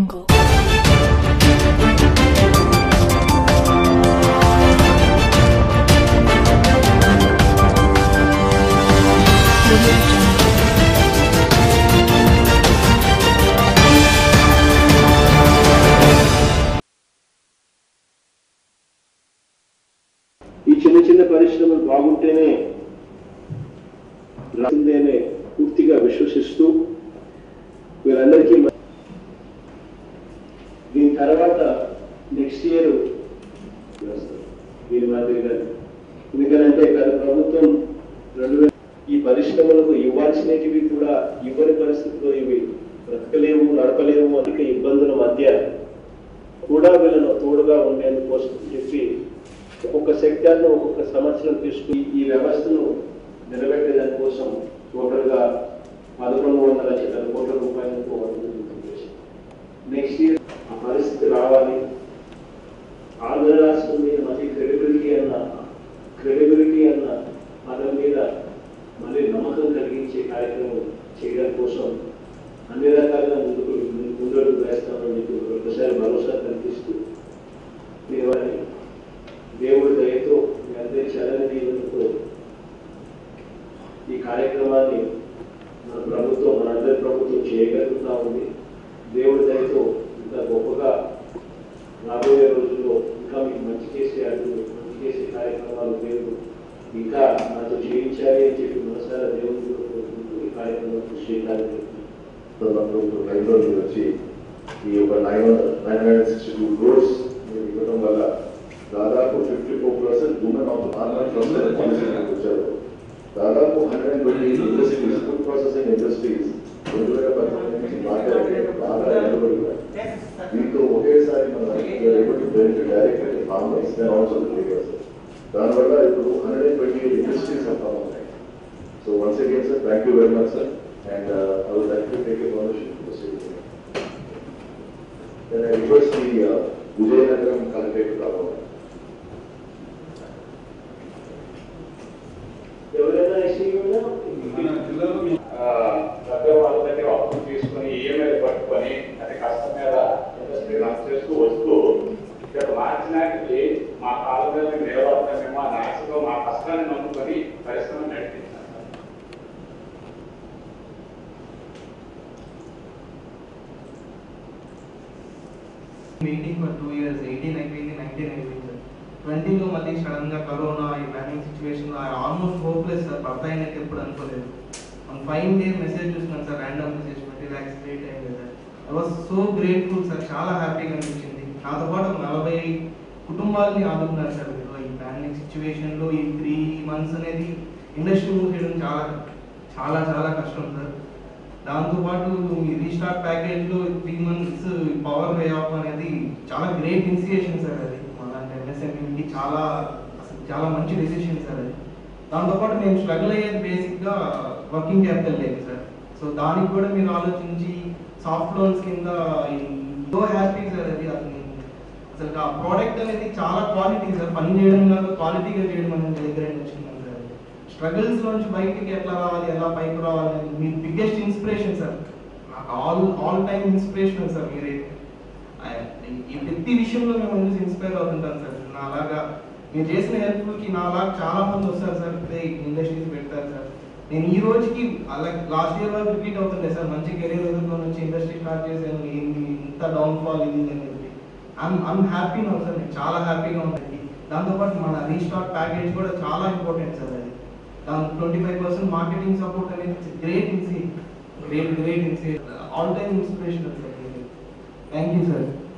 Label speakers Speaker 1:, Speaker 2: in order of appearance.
Speaker 1: Jungle. Audio Jungle.
Speaker 2: ఈ చిన్న చిన్న పరిశ్రమలు బాగుంటేనే రాసిందేనే పూర్తిగా విశ్వసిస్తూ వీరందరికీ మ- దీని తర్వాత నెక్స్ట్ ఇయర్ దీని మాదిరిగా ఎందుకంటే గత ప్రభుత్వం రెండు వేల ఈ పరిశ్రమలకు ఇవ్వాల్సినవి కూడా ఇవ్వని పరిస్థితిలో ఇవి బ్రతకలేవు నడపలేవు అనేక ఇబ్బందుల మధ్య కూడా వీళ్ళను తోడుగా ఉండేందుకోసం చెప్పి ఒక్కొక్క సెక్టార్ను ఒక్కొక్క సంవత్సరం తీసుకుని ఈ వ్యవస్థను నిలబెట్టేదాని కోసం టోటల్గా పదకొండు వందల చిల్లర కోట్ల రూపాయలకు నెక్స్ట్ ఇయర్ ఆ పరిస్థితి రావాలి ఆంధ్ర రాష్ట్రం మీద మళ్ళీ క్రెడిబిలిటీ అన్న క్రెడిబిలిటీ అన్న పదం మీద మళ్ళీ నమ్మకం కలిగించే కార్యక్రమం చేయడం కోసం అన్ని రకాలుగా ముందుకు ముందడుగు వేస్తామని చెప్పి ఒకసారి భరోసా కల్పిస్తూ మీరు వారి దేవుడి దయతో మీ అందరి చలని దీవులతో ఈ కార్యక్రమాన్ని మన ప్రభుత్వం మనందరి ప్రభుత్వం చేయగలుగుతా ఉంది దేవుడి దయతో ఇంకా గొప్పగా రాబోయే రోజుల్లో ఇంకా మీకు మంచి చేసే అడుగు మంచి చేసే కార్యక్రమాలు దేవుడు ఇంకా నాతో చేయించాలి అని చెప్పి మనసారా దేవుడి కోరుకుంటూ ఈ కార్యక్రమం శ్రీకారం
Speaker 3: సందర్భంలో రైతులు వచ్చి ఈ యొక్క nine nine hundred sixty two crores మీరు ఇవ్వడం వల్ల దాదాపు fifty four percent women of organise వచ్చారు దాదాపు hundred and twenty industries food processing industries రెండు వేల పద్దెనిమిది నుంచి మాట్లాడి బాగా నిలబడి ఉన్నాయి. దీంతో ఒకేసారి మనం benefit direct farmers and also labours దానివల్ల ఇప్పుడు hundred and twenty eight industries అంతా ఉన్నాయి so once again sir thank you very much sir and uh, I would like to take a ownership of the city. Then I request the uh, Vijayanagram collector to come over.
Speaker 2: ఎవరైనా ఐసీయూలో
Speaker 4: దగ్గర వాళ్ళ దగ్గర అప్పులు తీసుకుని EMI పట్టుకొని అది కష్టం మీద ఇండస్ట్రీ రన్ చేస్తూ వస్తూ ఇక్కడ మార్చినాటికి మా కాళ్ళ మీద మేము నిలబడతామేమో ఆ నాశతో మా కష్టాన్ని నమ్ముకొని పరిశ్రమ నడిపించాం sir.
Speaker 5: Waiting for two years eighteen అయిపోయింది నైన్టీన్ అయిపోయింది సార్ ట్వంటీలో మళ్ళీ సడన్ గా కరోనా ఈ banning situation almost hopeless sir భర్త ఎప్పుడు అనుకోలేదు వన్ ఫైవ్ డే మెసేజ్ చూస్తున్నాను sir random message twenty lakhs create అయింది sir I was so grateful sir చాలా హ్యాపీగా అనిపించింది నాతో పాటు ఒక నలభై కుటుంబాలని ఆదుకున్నారు సార్ మీరు ఈ బ్యానింగ్ సిచ్యువేషన్లో ఈ త్రీ మంత్స్ అనేది ఇండస్ట్రీ మూవ్ చేయడం చాలా చాలా చాలా కష్టం సార్ దాంతోపాటు మీ రీస్టార్ట్ ప్యాకేజ్ లో three months power waive off అనేది చాలా గ్రేట్ ఇనిషియేషన్ సార్ అది మన ఎంఎస్ఎంఈకి చాలా అసలు చాలా మంచి డెసిషన్ సార్ అది దాంతోపాటు నేను స్ట్రగుల్ అయ్యేది బేసిక్ గా వర్కింగ్ క్యాపిటల్ లేదు సార్ సో దానికి కూడా మీరు ఆలోచించి సాఫ్ట్ లోన్స్ కింద సో హ్యాపీ సార్ అది అసలు అసలు ఆ ప్రోడక్ట్ అనేది చాలా క్వాలిటీ సార్ పని చేయడం కాదు క్వాలిటీగా చేయడం అనేది మీ దగ్గర నేర్చుకున్నాను సార్ స్ట్రగుల్స్ నుంచి బయటికి ఎట్లా రావాలి ఎలా పైకి రావాలి అనేది మీ బిగ్గెస్ట్ ఇన్స్పిరేషన్ సార్ నాకు all all time inspiration sir మీరే ఆ, ఈ ప్రతి విషయంలో మేము చూసి ఇన్స్పైర్ అవుతుంటాం సార్ నా అలాగా మీరు చేసిన హెల్ప్కి నా అలాగా చాలా మంది వస్తారు సార్ ఇప్పుడే ఇండస్ట్రీస్ పెడతారు సార్ నేను ఈ రోజుకి అలా లాస్ట్ ఇయర్ వరకు రిపీట్ అవుతుండే సార్ మంచి కెరీర్ ఎదుర్కొని వచ్చి ఇండస్ట్రీ స్టార్ట్ చేశాను ఏంది ఇంత డౌన్ ఫాల్ ఇది అని చెప్పి I'm I'm happy no sir నేను చాలా హ్యాపీగా ఉంటుంది దాంతోపాటు మన రీస్టార్ట్ ప్యాకేజ్ కూడా చాలా ఇంపార్టెంట్ సార్ అది దాని twenty five percent marketing support అనేది గ్రేట్ ఇన్సీ గ్రేట్ గ్రేట్ ఇన్సీ all time inspiration sir thank you sir